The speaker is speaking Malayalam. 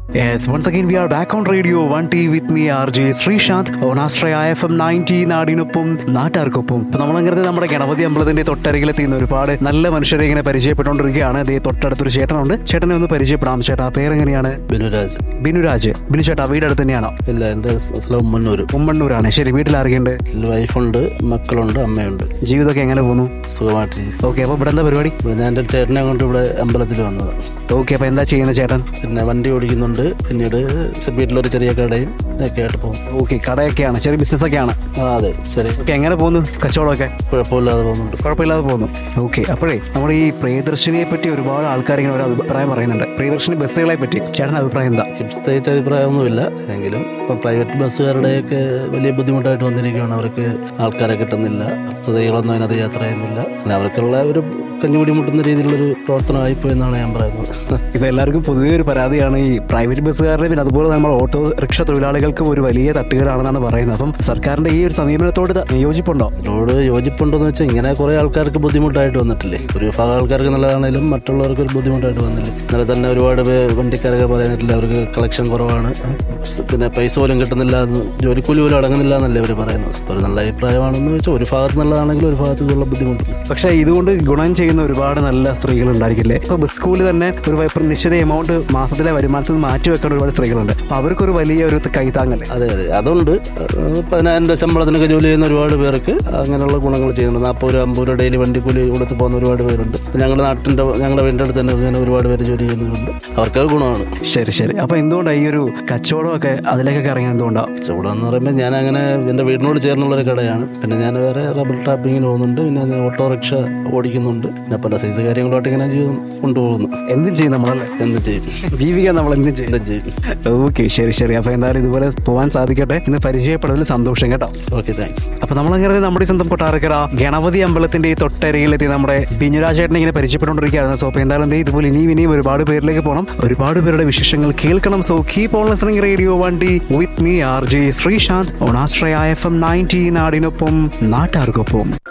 Yes, once again we are back on Radio 1T with me RJ Sreesanth on Astraya FM 90 നാടിനൊപ്പം നാട്ടുകാർക്കൊപ്പം ഇപ്പൊ നമ്മളങ്ങനെ നമ്മുടെ ഗണപതി അമ്പലത്തിന്റെ തൊട്ടരികിലെത്തിയുന്ന ഒരുപാട് നല്ല മനുഷ്യരെ ഇങ്ങനെ പരിചയപ്പെട്ടുകൊണ്ടിരിക്കുകയാണ് അതേ തൊട്ടടുത്തൊരു ചേട്ടനുണ്ട് ചേട്ടനെ ഒന്ന് പരിചയപ്പെടാം ചേട്ടാ പേരെങ്ങനെയാണ് ബിനുരാജ് ബിനുരാജ് ബിനു ചേട്ടാ വീട് അടുത്ത് തന്നെയാണോ ഇല്ല എൻ്റെ സ്ഥലം ഉമ്മന്നൂർ ഉമ്മണ്ണൂരാണ് ശരി വീട്ടിൽ ആരൊക്കെയുണ്ട് വൈഫുണ്ട് മക്കളുണ്ട് അമ്മയുണ്ട് ജീവിതമൊക്കെ എങ്ങനെ പോകുന്നു സുഖമായിട്ടിരിക്കും ഓക്കെ അപ്പൊ ഇവിടെ എന്താ പരിപാടി ഇവിടെ ഞാൻ എൻ്റെ ഒരു ചേട്ടനെ കൊണ്ട് ഇവിടെ അമ്പലത്തിൽ വന്നത് ഓക്കെ അപ്പൊ എന്താ ചെയ്യുന്ന ചേട്ടൻ പിന്നെ വണ്ടി ഓടിക്കുന്നുണ്ട് പിന്നീട് ചെ- വീട്ടിലൊരു ചെറിയ കടയും ഒക്കെ ആയിട്ട് പോകും ഓക്കെ കടയൊക്കെയാണ് ചെറിയ ബിസിനസ് ഒക്കെയാണ് ആ അതെ ശരി ഓക്കെ എങ്ങനെ പോകുന്നു കച്ചവടമൊക്കെ കുഴപ്പമില്ലാതെ പോകുന്നുണ്ട് കുഴപ്പമില്ലാതെ പോകുന്നു ഓക്കെ അപ്പോഴേ നമ്മുടെ ഈ പ്രിയദർശിനിയെ പറ്റി ഒരുപാട് ആൾക്കാർ ഇങ്ങനെ ഒരു അഭിപ്രായം പറയുന്നുണ്ട് പ്രിയദർശിനി ബസ്സുകളെ പറ്റി ചേട്ടൻ അഭിപ്രായം എന്താ എനിക്ക് പ്രത്യേകിച്ച് അഭിപ്രായമൊന്നുമില്ല എങ്കിലും ഇപ്പം പ്രൈവറ്റ് ബസ്സുകാരുടെയൊക്കെ വലിയ ബുദ്ധിമുട്ടായിട്ട് വന്നിരിക്കുകയാണ് അവർക്ക് ആൾക്കാരെ കിട്ടുന്നില്ല സ്ത്രീകളൊന്നും അതിനകത്ത് യാത്ര ചെയ്യുന്നില്ല പിന്നെ അവർക്കുള്ള ഒരു കഞ്ഞുപിടി മുട്ടുന്ന രീതിയിലുള്ളൊരു പ്രവർത്തനമായിപ്പോയി എന്നാണ് ഞാൻ പറയുന്നത് ഇപ്പൊ എല്ലാവർക്കും പൊതുവേ ഒരു പരാതിയാണ് ഈ പ്രൈവറ്റ് ബസ്സുകാരുടെ പിന്നെ അതുപോലെ നമ്മൾ ഓട്ടോ റിക്ഷ തൊഴിലാളികൾക്കും ഒരു വലിയ തട്ടുകേടാണെന്നാണ് പറയുന്നത് അപ്പം സർക്കാരിന്റെ ഈ ഒരു സമീപനത്തോട് ത- യോജിപ്പുണ്ടോ ഇതിനോട് യോജിപ്പുണ്ടോന്ന് വെച്ചാൽ ഇങ്ങനെ കുറെ ആൾക്കാർക്ക് ബുദ്ധിമുട്ടായിട്ട് വന്നിട്ടില്ലേ ഒരു വിഭാഗം ആൾക്കാർക്ക് നല്ലതാണേലും മറ്റുള്ളവർക്ക് ഒരു ബുദ്ധിമുട്ടായിട്ട് വന്നില്ലേ ഇന്നലെ തന്നെ ഒരുപാട് പേര് വണ്ടിക്കാരൊക്കെ പറയുന്നില്ല അവർക്ക് കളക്ഷൻ കുറവാണ് പിന്നെ പൈസ പോലും കിട്ടുന്നില്ല എന്ന് ജോലിക്കൂലി പോലും അടങ്ങുന്നില്ല എന്നല്ലേ അവർ പറയുന്നത് ഒരു നല്ല അഭിപ്രായമാണെന്ന് വെച്ചാൽ ഒരു ഭാഗത്ത് നല്ലതാണെങ്കിൽ ഒരു ഭാഗത്ത് ഇതുള്ള ബുദ്ധിമുട്ടുണ്ട് പക്ഷേ ഇതുകൊണ്ട് ഗുണം ചെയ്യുന്ന ഒരുപാട് നല്ല സ്ത്രീകൾ ഉണ്ടായിരിക്കില്ലേ ഇപ്പൊ ബസ് സ്കൂളിൽ തന്നെ ഒരു വ- നിശ്ചിത എമൗണ്ട് മാസത്തിലെ വരുമാനത്തിൽ നിന്ന് മാറ്റി വെക്കേണ്ട ഒരുപാട് സ്ത്രീകളുണ്ട് അപ്പൊ അവർക്കൊരു വലിയ ഒരു കൈത്താങ്ങല്ലേ അതെ അതെ അതുണ്ട് ഏഹ് പതിനായിരം രൂപ ശമ്പളത്തിനൊക്കെ ജോലി ചെയ്യുന്ന ഒരുപാട് പേർക്ക് അങ്ങനെയുള്ള ഗുണങ്ങൾ ചെയ്യുന്നുണ്ട് നാൽപ്പത് രൂപ അമ്പത് രൂപ ഡെയിലി വണ്ടിക്കൂലി കൊടുത്ത് പോകുന്ന ഒരുപാട് പേരുണ്ട് ഞങ്ങളുടെ നാട്ടിൻ്റെ ഞങ്ങളുടെ വീടിൻ്റെ അടുത്ത് തന്നെ ഇങ്ങനെ ഒരുപാട് പേര് ജോലി ചെയ്യുന്നുണ്ട് അവർക്ക് ഗുണമാണ് ശരി ശരി അപ്പൊ എന്തുകൊണ്ടാണ് ഈ ഒരു കച്ചവടമൊക്കെ അതിലേക്കൊക്കെ ഇറങ്ങിയത് എന്തുകൊണ്ടാ ചൂടാന്ന് എന്ന് പറയുമ്പോൾ ഞാൻ അങ്ങനെ എൻ്റെ വീടിനോട് ചേർന്നുള്ളൊരു കടയാണ് പിന്നെ ഞാൻ വേറെ റബ്ബർ ടാപ്പിങ്ങിന് പോകുന്നുണ്ട് പിന്നെ അത് ഓട്ടോറിക്ഷ ഓടിക്കുന്നുണ്ട് പിന്നെ പല സൈസ് കാര്യങ്ങളായിട്ട് ഇങ്ങനെ ജീവിതം കൊണ്ടുപോകുന്നു എന്തും ചെയ്യും നമ്മളല്ലേ എന്ത് ചെയ്യും ജീവിക്കാൻ നമ്മൾ എന്തും ചെയ്യും എന്ത് ചെയ്യും ഓക്കെ ശരി ശരി അപ്പൊ എന്തായാലും ഇതുപോലെ പോകാൻ സാധിക്കട്ടെ ഇന്ന് പരിചയപ്പെടൽ സന്തോഷം കേട്ടോ ഓക്കെ താങ്ക്സ് അപ്പൊ നമ്മളങ്ങനെ നമ്മുടെ ഈ സ്വന്തം കൊട്ടാരക്കര ഗണപതി അമ്പലത്തിന്റെ ഈ തൊട്ടരികിലെത്തി നമ്മുടെ ബിഞ്ഞുരാജേട്ടനെ ഇങ്ങനെ പരിചയപ്പെട്ടുകൊണ്ടിരിക്കുകയാണ് സോ അപ്പൊ എന്തായാലും ദേ ഇതുപോലെ ഇനിയും ഇനിയും ഒരുപാട് പേരിലേക്ക് പോകണം ഒരുപാട് പേരുടെ വിശേഷങ്ങൾ കേൾക്കണം so keep on listening radio വണ്ടി with me R J Sreesanth ഓണാശ്രയ എഫ് എം നയൻറ്റി നാടിനൊപ്പം നാട്ടാർക്കൊപ്പം